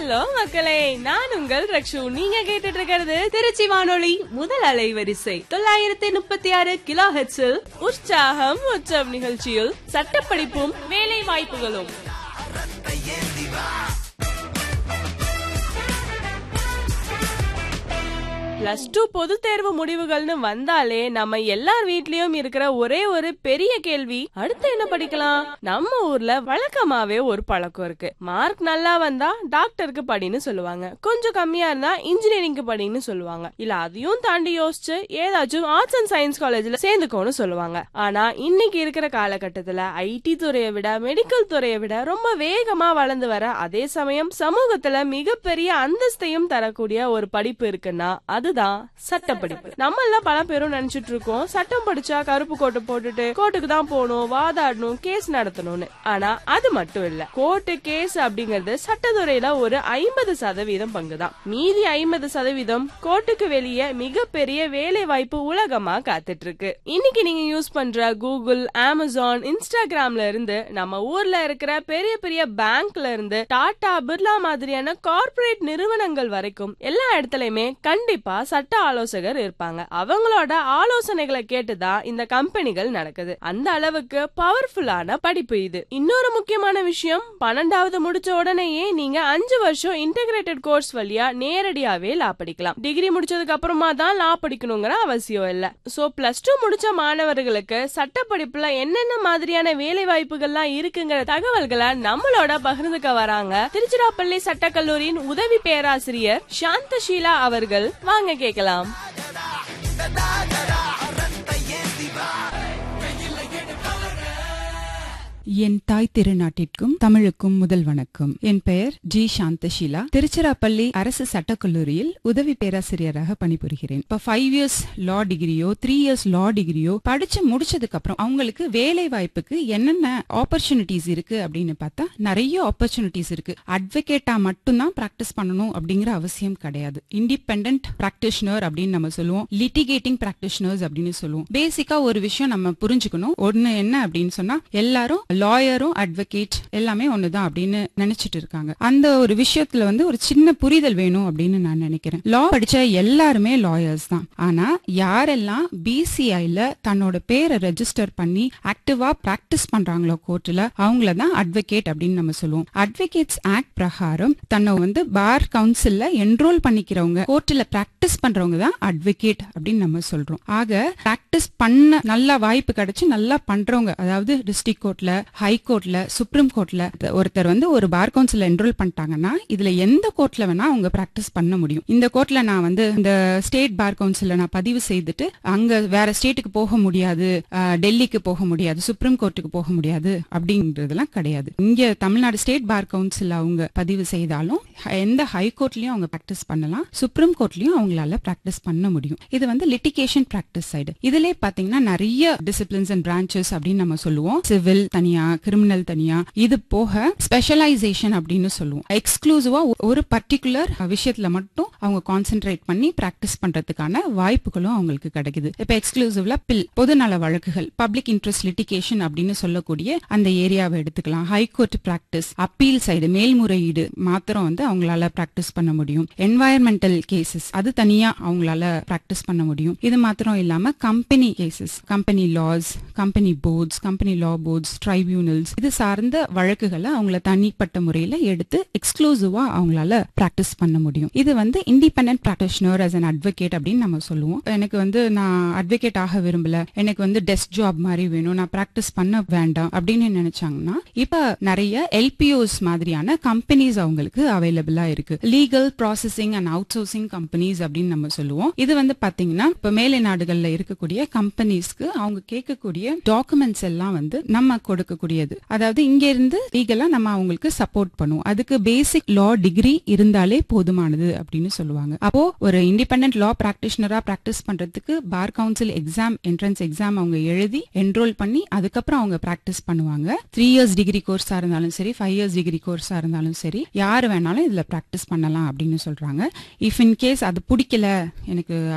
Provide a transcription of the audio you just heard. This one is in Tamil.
ஹலோ மக்களே நான் உங்கள் ரக்ஷு நீங்க கேட்டுட்டு இருக்கிறது திருச்சி வானொலி முதல் அலைவரிசை தொள்ளாயிரத்தி முப்பத்தி ஆறு கிலோ ஹெட்ஸில் உற்சாகம் உற்சவம் நிகழ்ச்சியில் சட்டப்படிப்பும் வேலை வாய்ப்புகளும் பிளஸ் டூ பொது தேர்வு முடிவுகள்னு வந்தாலே நம்ம எல்லார் வீட்லயும் இருக்கிற ஒரே ஒரு பெரிய கேள்வி அடுத்து என்ன படிக்கலாம் நம்ம ஊர்ல வழக்கமாவே ஒரு பழக்கம் இருக்கு மார்க் நல்லா வந்தா டாக்டருக்கு படின்னு சொல்லுவாங்க கொஞ்சம் கம்மியா இருந்தா இன்ஜினியரிங்க்கு படின்னு சொல்லுவாங்க இல்ல அதையும் தாண்டி யோசிச்சு ஏதாச்சும் ஆர்ட்ஸ் அண்ட் சயின்ஸ் காலேஜ்ல சேர்ந்துக்கோன்னு சொல்லுவாங்க ஆனா இன்னைக்கு இருக்கிற காலகட்டத்துல ஐடி துறையை விட மெடிக்கல் துறையை விட ரொம்ப வேகமா வளர்ந்து வர அதே சமயம் சமூகத்துல மிகப்பெரிய அந்தஸ்தையும் தரக்கூடிய ஒரு படிப்பு இருக்குன்னா அதுதான் சட்டப்படிப்பு நம்ம எல்லாம் பல பேரும் நினைச்சிட்டு இருக்கோம் சட்டம் படிச்சா கருப்பு கோட்டு போட்டுட்டு கோர்ட்டுக்கு தான் போகணும் வாதாடணும் கேஸ் நடத்தணும்னு ஆனா அது மட்டும் இல்ல கோர்ட்டு கேஸ் அப்படிங்கறது சட்டத்துறையில ஒரு ஐம்பது சதவீதம் பங்குதான் மீதி ஐம்பது சதவீதம் கோர்ட்டுக்கு வெளியே மிகப்பெரிய வேலை வாய்ப்பு உலகமா காத்துட்டு இருக்கு இன்னைக்கு நீங்க யூஸ் பண்ற கூகுள் அமேசான் இன்ஸ்டாகிராம்ல இருந்து நம்ம ஊர்ல இருக்கிற பெரிய பெரிய பேங்க்ல இருந்து டாடா பிர்லா மாதிரியான கார்ப்பரேட் நிறுவனங்கள் வரைக்கும் எல்லா இடத்துலயுமே கண்டிப்பா சட்ட ஆலோசகர் இருப்பாங்க அவங்களோட ஆலோசனைகளை கேட்டுதான் இந்த கம்பெனிகள் நடக்குது அந்த அளவுக்கு பவர்ஃபுல்லான படிப்பு இது இன்னொரு முக்கியமான விஷயம் பன்னெண்டாவது முடிச்ச உடனேயே நீங்க அஞ்சு வருஷம் இன்டகிரேட்டட் கோர்ஸ் வழியா நேரடியாவே லா படிக்கலாம் டிகிரி முடிச்சதுக்கு அப்புறமா தான் லா படிக்கணுங்கிற அவசியம் இல்ல சோ பிளஸ் டூ முடிச்ச மாணவர்களுக்கு சட்ட படிப்புல என்னென்ன மாதிரியான வேலை வாய்ப்புகள்லாம் இருக்குங்கிற தகவல்களை நம்மளோட பகிர்ந்துக்க வராங்க திருச்சிராப்பள்ளி சட்டக்கல்லூரியின் உதவி பேராசிரியர் சாந்தஷீலா அவர்கள் வாங்க கேட்கலாம் என் தாய் திருநாட்டிற்கும் தமிழுக்கும் முதல் வணக்கம் என் பெயர் ஜி சாந்தஷீலா திருச்சிராப்பள்ளி அரசு சட்டக்கல்லூரியில் உதவி பேராசிரியராக பணிபுரிகிறேன் இப்ப ஃபைவ் இயர்ஸ் லா டிகிரியோ த்ரீ இயர்ஸ் லா டிகிரியோ படிச்சு முடிச்சதுக்கு அப்புறம் அவங்களுக்கு வேலை வாய்ப்புக்கு என்னென்ன ஆப்பர்ச்சுனிட்டிஸ் இருக்கு அப்படின்னு பார்த்தா நிறைய ஆப்பர்ச்சுனிட்டிஸ் இருக்கு அட்வொகேட்டா மட்டும்தான் பிராக்டிஸ் பண்ணணும் அப்படிங்கிற அவசியம் கிடையாது இண்டிபெண்ட் பிராக்டிஷனர் அப்படின்னு நம்ம சொல்லுவோம் லிட்டிகேட்டிங் பிராக்டிஷனர்ஸ் அப்படின்னு சொல்லுவோம் பேசிக்கா ஒரு விஷயம் நம்ம புரிஞ்சுக்கணும் ஒன்னு என்ன அப்படின்னு சொன்னா எல்லாரும் லாயரும் அட்வொகேட் எல்லாமே ஒண்ணுதான் அப்படின்னு நினைச்சிட்டு இருக்காங்க அந்த ஒரு விஷயத்துல வந்து ஒரு சின்ன புரிதல் வேணும் அப்படின்னு நான் நினைக்கிறேன் லா படிச்ச எல்லாருமே லாயர்ஸ் தான் ஆனா யாரெல்லாம் பிசிஐல தன்னோட பேரை ரெஜிஸ்டர் பண்ணி ஆக்டிவா பிராக்டிஸ் பண்றாங்களோ கோர்ட்ல அவங்கள தான் அட்வொகேட் அப்படின்னு நம்ம சொல்லுவோம் அட்வொகேட்ஸ் ஆக்ட் பிரகாரம் தன்னை வந்து பார் கவுன்சில்ல என்ரோல் பண்ணிக்கிறவங்க கோர்ட்ல பிராக்டிஸ் பண்றவங்க தான் அட்வொகேட் அப்படின்னு நம்ம சொல்றோம் ஆக பிராக்டிஸ் பண்ண நல்ல வாய்ப்பு கிடைச்சு நல்லா பண்றவங்க அதாவது டிஸ்ட்ரிக்ட் கோர்ட்ல ஹை கோர்ட்ல சுப்ரீம் கோர்ட்ல ஒருத்தர் வந்து ஒரு பார் கவுன்சில் என்ரோல் பண்ணிட்டாங்கன்னா இதுல எந்த கோர்ட்ல வேணா அவங்க பிராக்டிஸ் பண்ண முடியும் இந்த கோர்ட்ல நான் வந்து இந்த ஸ்டேட் பார் கவுன்சில்ல நான் பதிவு செய்துட்டு அங்க வேற ஸ்டேட்டுக்கு போக முடியாது அஹ், டெல்லிக்கு போக முடியாது சுப்ரீம் கோர்ட்டுக்கு போக முடியாது அப்படின்றதெல்லாம் கிடையாது இங்க தமிழ்நாடு ஸ்டேட் பார் கவுன்சில் அவங்க பதிவு செய்தாலும் எந்த ஹை கோர்ட்லயும் அவங்க பிராக்டிஸ் பண்ணலாம் சுப்ரீம் கோர்ட்லயும் அவங்களால பிராக்டிஸ் பண்ண முடியும் இது வந்து லிட்டிகேஷன் பிராக்டிஸ் சைடு இதுல பாத்தீங்கன்னா நிறைய டிசிப்ளின்ஸ் அண்ட் பிரான்ச்சஸ் அப்படின்னு நம்ம சொல்லுவோம் சிவில் தனியா கிரிமினல் தனியா இது போக ஸ்பெஷலைசேஷன் அப்படின்னு சொல்லுவோம் எக்ஸ்க்ளூசிவா ஒரு பர்டிகுலர் விஷயத்துல மட்டும் அவங்க கான்சென்ட்ரேட் பண்ணி பிராக்டிஸ் பண்றதுக்கான வாய்ப்புகளும் அவங்களுக்கு கிடைக்குது இப்ப எக்ஸ்க்ளூசிவ்ல பில் பொதுநல வழக்குகள் பப்ளிக் இன்ட்ரெஸ்ட் லிட்டிகேஷன் அப்படின்னு சொல்லக்கூடிய அந்த ஏரியாவை எடுத்துக்கலாம் ஹைகோர்ட் பிராக்டிஸ் அப்பீல் சைடு மேல்முறையீடு மாத்திரம் வந்து அவங்களால பிராக்டிஸ் பண்ண முடியும் என்வாயர்மெண்டல் கேசஸ் அது தனியா அவங்களால பிராக்டிஸ் பண்ண முடியும் இது மாத்திரம் இல்லாம company cases company laws company boards company law boards tribunals இது சார்ந்த வழக்குகளை அவங்கள தனிப்பட்ட முறையில எடுத்து எக்ஸ்க்ளூசிவா அவங்களால பிராக்டிஸ் பண்ண முடியும் இது வந்து independent practitioner as an advocate அப்படின்னு நம்ம சொல்லுவோம் எனக்கு வந்து நான் அட்வொகேட் ஆக விரும்பல எனக்கு வந்து டெஸ்க் ஜாப் மாதிரி வேணும் நான் பிராக்டிஸ் பண்ண வேண்டாம் அப்படின்னு நினைச்சாங்கன்னா இப்ப நிறைய எல்பிஓஸ் மாதிரியான கம்பெனிஸ் அவங்களுக்கு அவைலபிளா இருக்கு legal processing and outsourcing companies அப்படின்னு நம்ம சொல்லுவோம் இது வந்து பாத்தீங்கன்னா இப்ப மேலை நாடுகள்ல இருக்கக்கூடிய கம்பெனிஸ்க்கு அவங்க கேட்கக்கூடிய டாக்குமெண்ட்ஸ் எல்லாம் வந்து நம்ம கொடுக்கக்கூடியது அதாவது இங்க இருந்து லீகலா நம்ம அவங்களுக்கு சப்போர்ட் பண்ணுவோம் அதுக்கு பேசிக் லா டிகிரி இருந்தாலே போதுமானது அப்படின்னு சொல்லுவாங்க அப்போ ஒரு இண்டிபெண்டன்ட் லா பிராக்டிஷனரா பிராக்டிஸ் பண்றதுக்கு bar council exam entrance exam அவங்க எழுதி என்ரோல் பண்ணி அதுக்கப்புறம் அவங்க பிராக்டிஸ் பண்ணுவாங்க த்ரீ இயர்ஸ் டிகிரி கோர்ஸா இருந்தாலும் சரி ஃபைவ் இயர்ஸ் டிகிரி கோர்ஸா இருந்தாலும் சரி யார் வேணாலும் இதுல பிராக்டிஸ் பண்ணலாம் அப்படின்னு சொல்றாங்க இஃப் இன் கேஸ் அது பிடிக்கல எனக்கு